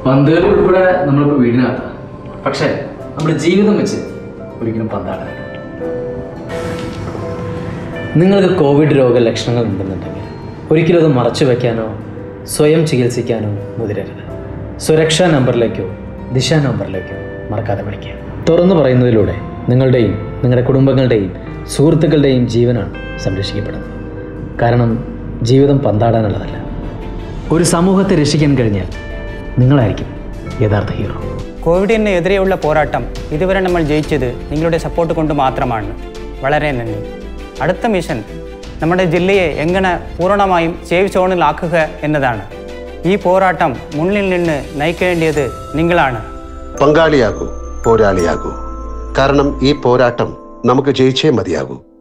പന്തുകളി ഉൾപ്പെടെ നമ്മളിപ്പോൾ വീടിനകത്താണ് പക്ഷേ നമ്മുടെ ജീവിതം വെച്ച് ഒരിക്കലും പന്താടരുത് നിങ്ങൾക്ക് കോവിഡ് രോഗലക്ഷണങ്ങൾ ഉണ്ടെന്നുണ്ടെങ്കിൽ ഒരിക്കലും അത് മറച്ചു വയ്ക്കാനോ സ്വയം ചികിത്സിക്കാനോ മുതിരരുത് സുരക്ഷാ നമ്പറിലേക്കോ ദിശാ നമ്പറിലേക്കോ മറക്കാതെ വിളിക്കുക തുറന്നു പറയുന്നതിലൂടെ നിങ്ങളുടെയും നിങ്ങളുടെ കുടുംബങ്ങളുടെയും സുഹൃത്തുക്കളുടെയും ജീവനാണ് സംരക്ഷിക്കപ്പെടുന്നത് കാരണം ജീവിതം പന്താടാനുള്ളതല്ല ഒരു സമൂഹത്തെ രക്ഷിക്കാൻ കഴിഞ്ഞാൽ നിങ്ങളായിരിക്കും യഥാർത്ഥ ഹീറോ കോവിഡിന് എതിരെയുള്ള പോരാട്ടം ഇതുവരെ നമ്മൾ ജയിച്ചത് നിങ്ങളുടെ സപ്പോർട്ട് കൊണ്ട് മാത്രമാണ് വളരെ നന്ദി അടുത്ത മിഷൻ നമ്മുടെ ജില്ലയെ എങ്ങനെ പൂർണ്ണമായും സേഫ് സോണിലാക്കുക എന്നതാണ് ഈ പോരാട്ടം മുന്നിൽ നിന്ന് നയിക്കേണ്ടത് നിങ്ങളാണ് പങ്കാളിയാകൂ പോരാളിയാകൂ കാരണം ഈ പോരാട്ടം നമുക്ക് ജയിച്ചേ മതിയാകൂ